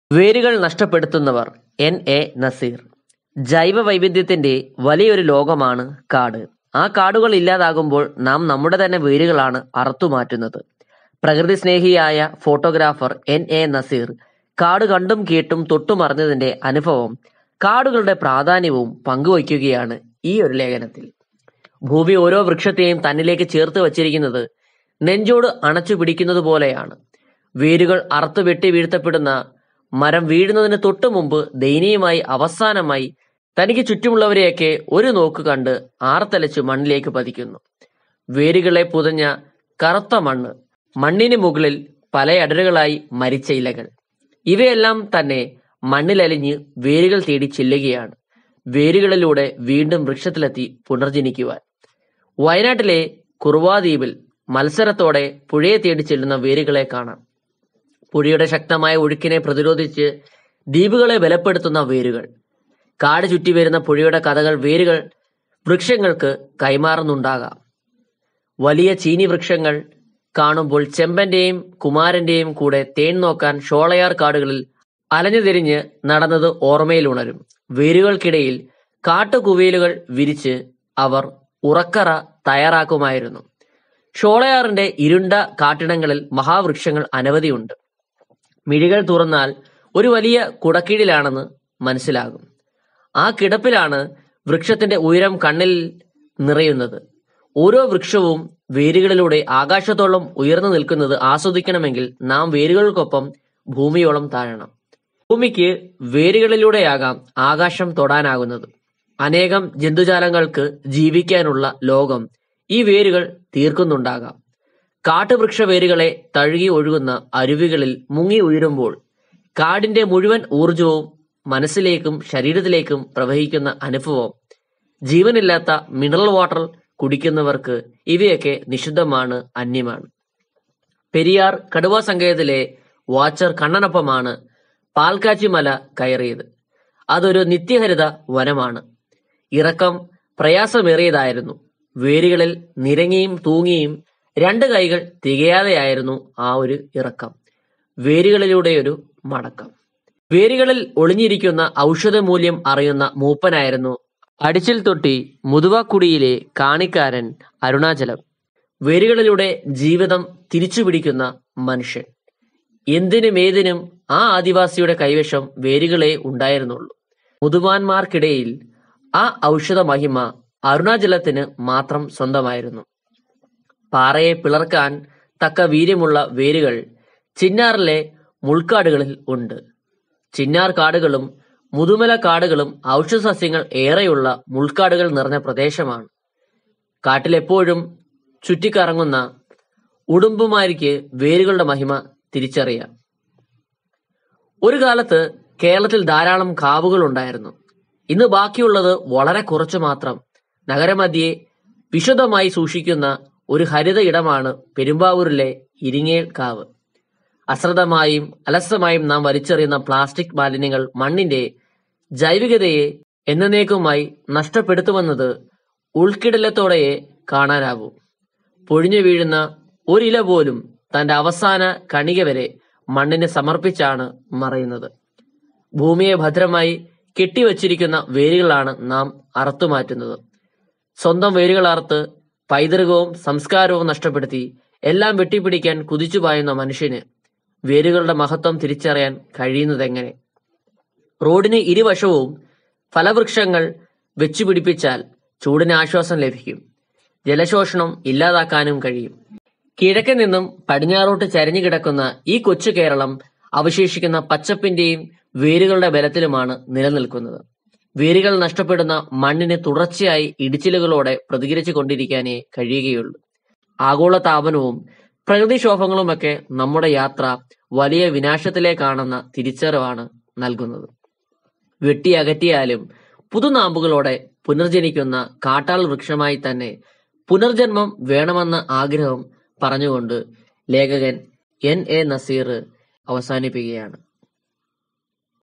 വേരുകൾ നഷ്ടപ്പെടുത്തുന്നവർ N A Naseer ജൈവ വൈവിധ്യത്തിന്റെ വലിയൊരു ലോകമാണ് കാട് ആ കാടുകൾ ഇല്ലാതാകുമ്പോൾ നാം നമ്മുടെ തന്നെ വേരുകളാണ് അറുത്തുമാറ്റുന്നത് പ്രകൃതി സ്നേഹിയായ ഫോട്ടോഗ്രാഫർ എൻ എ നസീർ കാട് കണ്ടും കേട്ടും തൊട്ടുമറിഞ്ഞതിന്റെ അനുഭവം കാടുകളുടെ പ്രാധാന്യവും പങ്കുവയ്ക്കുകയാണ് ഈ ഒരു ലേഖനത്തിൽ ഭൂമി ഓരോ വൃക്ഷത്തെയും തന്നിലേക്ക് ചേർത്ത് വച്ചിരിക്കുന്നത് നെഞ്ചോട് അണച്ചു പിടിക്കുന്നത് പോലെയാണ് വേരുകൾ അറുത്തു വെട്ടി വീഴ്ത്തപ്പെടുന്ന മരം വീഴുന്നതിന് തൊട്ടു മുമ്പ് ദയനീയമായി അവസാനമായി തനിക്ക് ചുറ്റുമുള്ളവരെയൊക്കെ ഒരു നോക്ക് കണ്ട് ആർത്തലച്ച് മണ്ണിലേക്ക് പതിക്കുന്നു വേരുകളെ പുതഞ്ഞ കറുത്ത മണ്ണ് മണ്ണിന് മുകളിൽ പല അടരുകളായി മരിച്ച ഇലകൾ ഇവയെല്ലാം തന്നെ മണ്ണിലലിഞ്ഞ് വേരുകൾ തേടി ചെല്ലുകയാണ് വേരുകളിലൂടെ വീണ്ടും വൃക്ഷത്തിലെത്തി പുനർജനിക്കുവാൻ വയനാട്ടിലെ കുറുവാദ്വീപിൽ മത്സരത്തോടെ പുഴയെ തേടി ചെല്ലുന്ന വേരുകളെ കാണാം പുഴയുടെ ശക്തമായ ഒഴുക്കിനെ പ്രതിരോധിച്ച് ദ്വീപുകളെ ബലപ്പെടുത്തുന്ന വേരുകൾ കാട് ചുറ്റി വരുന്ന പുഴയുടെ കഥകൾ വേരുകൾ വൃക്ഷങ്ങൾക്ക് കൈമാറുന്നുണ്ടാകാം വലിയ ചീനി വൃക്ഷങ്ങൾ കാണുമ്പോൾ ചെമ്പന്റെയും കുമാരന്റെയും കൂടെ തേൻ നോക്കാൻ ഷോളയാർ കാടുകളിൽ അലഞ്ഞു തിരിഞ്ഞ് നടന്നത് ഓർമ്മയിൽ ഉണരും വേരുകൾക്കിടയിൽ കാട്ടുകുവേലുകൾ വിരിച്ച് അവർ ഉറക്കറ തയ്യാറാക്കുമായിരുന്നു ഷോളയാറിന്റെ ഇരുണ്ട കാട്ടിടങ്ങളിൽ മഹാവൃക്ഷങ്ങൾ അനവധിയുണ്ട് മിഴികൾ തുറന്നാൽ ഒരു വലിയ കുടക്കീഴിലാണെന്ന് മനസ്സിലാകും ആ കിടപ്പിലാണ് വൃക്ഷത്തിന്റെ ഉയരം കണ്ണിൽ നിറയുന്നത് ഓരോ വൃക്ഷവും വേരുകളിലൂടെ ആകാശത്തോളം ഉയർന്നു നിൽക്കുന്നത് ആസ്വദിക്കണമെങ്കിൽ നാം വേരുകൾക്കൊപ്പം ഭൂമിയോളം താഴണം ഭൂമിക്ക് വേരുകളിലൂടെയാകാം ആകാശം തൊടാനാകുന്നത് അനേകം ജന്തുജാലങ്ങൾക്ക് ജീവിക്കാനുള്ള ലോകം ഈ വേരുകൾ തീർക്കുന്നുണ്ടാകാം കാട്ടുവൃക്ഷ വേരുകളെ തഴുകി ഒഴുകുന്ന അരുവികളിൽ മുങ്ങി ഉയരുമ്പോൾ കാടിന്റെ മുഴുവൻ ഊർജവും മനസ്സിലേക്കും ശരീരത്തിലേക്കും പ്രവഹിക്കുന്ന അനുഭവം ജീവനില്ലാത്ത മിനറൽ വാട്ടർ കുടിക്കുന്നവർക്ക് ഇവയൊക്കെ നിഷിദ്ധമാണ് അന്യമാണ് പെരിയാർ കടുവ സങ്കേതത്തിലെ വാച്ചർ കണ്ണനൊപ്പമാണ് പാൽക്കാച്ചി മല കയറിയത് അതൊരു നിത്യഹരിത വനമാണ് ഇറക്കം പ്രയാസമേറിയതായിരുന്നു വേരുകളിൽ നിരങ്ങിയും തൂങ്ങിയും രണ്ട് കൈകൾ തികയാതെയായിരുന്നു ആ ഒരു ഇറക്കം വേരുകളിലൂടെയൊരു മടക്കം വേരുകളിൽ ഒളിഞ്ഞിരിക്കുന്ന ഔഷധമൂല്യം അറിയുന്ന മൂപ്പനായിരുന്നു അടിച്ചിൽ തൊട്ടി മുതുവാക്കുടിയിലെ കാണിക്കാരൻ അരുണാചലം വേരുകളിലൂടെ ജീവിതം തിരിച്ചുപിടിക്കുന്ന മനുഷ്യൻ എന്തിനും ഏതിനും ആ ആദിവാസിയുടെ കൈവശം വേരുകളെ ഉണ്ടായിരുന്നുള്ളൂ മുതുവാന്മാർക്കിടയിൽ ആ ഔഷധ മഹിമ അരുണാചലത്തിന് മാത്രം സ്വന്തമായിരുന്നു പാറയെ പിളർക്കാൻ തക്ക വീര്യമുള്ള വേരുകൾ ചിന്നാറിലെ മുൾക്കാടുകളിൽ ഉണ്ട് ചിന്നാർ കാടുകളും മുതുമല കാടുകളും ഔഷധസസ്യങ്ങൾ ഏറെയുള്ള മുൾക്കാടുകൾ നിറഞ്ഞ പ്രദേശമാണ് കാട്ടിലെപ്പോഴും ചുറ്റിക്കറങ്ങുന്ന ഉടുമ്പുമാരിക്ക് വേരുകളുടെ മഹിമ തിരിച്ചറിയാം ഒരു കാലത്ത് കേരളത്തിൽ ധാരാളം കാവുകൾ ഉണ്ടായിരുന്നു ഇന്ന് ബാക്കിയുള്ളത് വളരെ കുറച്ചു മാത്രം നഗരമധ്യേ വിശുദ്ധമായി സൂക്ഷിക്കുന്ന ഒരു ഹരിത ഇടമാണ് പെരുമ്പാവൂരിലെ ഇരിങ്ങേൽ കാവ് അശ്രദ്ധമായും അലസമായും നാം വലിച്ചെറിയുന്ന പ്ലാസ്റ്റിക് മാലിന്യങ്ങൾ മണ്ണിന്റെ ജൈവികതയെ എന്നേക്കുമായി നഷ്ടപ്പെടുത്തുമെന്നത് ഉൾക്കിടലത്തോടെയേ കാണാനാവൂ പൊഴിഞ്ഞു വീഴുന്ന ഒരില പോലും തന്റെ അവസാന കണിക വരെ മണ്ണിന് സമർപ്പിച്ചാണ് മറയുന്നത് ഭൂമിയെ ഭദ്രമായി കെട്ടിവച്ചിരിക്കുന്ന വേരുകളാണ് നാം അറുത്തുമാറ്റുന്നത് സ്വന്തം വേരുകൾ അറുത്ത് പൈതൃകവും സംസ്കാരവും നഷ്ടപ്പെടുത്തി എല്ലാം വെട്ടിപ്പിടിക്കാൻ കുതിച്ചു പായുന്ന മനുഷ്യന് വേരുകളുടെ മഹത്വം തിരിച്ചറിയാൻ കഴിയുന്നതെങ്ങനെ റോഡിന് ഇരുവശവും ഫലവൃക്ഷങ്ങൾ വെച്ചുപിടിപ്പിച്ചാൽ ചൂടിന് ആശ്വാസം ലഭിക്കും ജലശോഷണം ഇല്ലാതാക്കാനും കഴിയും കിഴക്ക് നിന്നും പടിഞ്ഞാറോട്ട് ചരിഞ്ഞു കിടക്കുന്ന ഈ കൊച്ചു കേരളം അവശേഷിക്കുന്ന പച്ചപ്പിന്റെയും വേരുകളുടെ ബലത്തിലുമാണ് നിലനിൽക്കുന്നത് വേരുകൾ നഷ്ടപ്പെടുന്ന മണ്ണിന് തുടർച്ചയായി ഇടിച്ചിലുകളോടെ പ്രതികരിച്ചു കൊണ്ടിരിക്കാനേ കഴിയുകയുള്ളൂ ആഗോള താപനവും പ്രകൃതിക്ഷോഭങ്ങളുമൊക്കെ നമ്മുടെ യാത്ര വലിയ വിനാശത്തിലേക്കാണെന്ന തിരിച്ചറിവാണ് നൽകുന്നത് വെട്ടി അകറ്റിയാലും പുതുനാമ്പുകളോടെ പുനർജനിക്കുന്ന കാട്ടാൾ വൃക്ഷമായി തന്നെ പുനർജന്മം വേണമെന്ന ആഗ്രഹം പറഞ്ഞുകൊണ്ട് ലേഖകൻ എൻ എ നസീർ അവസാനിപ്പിക്കുകയാണ്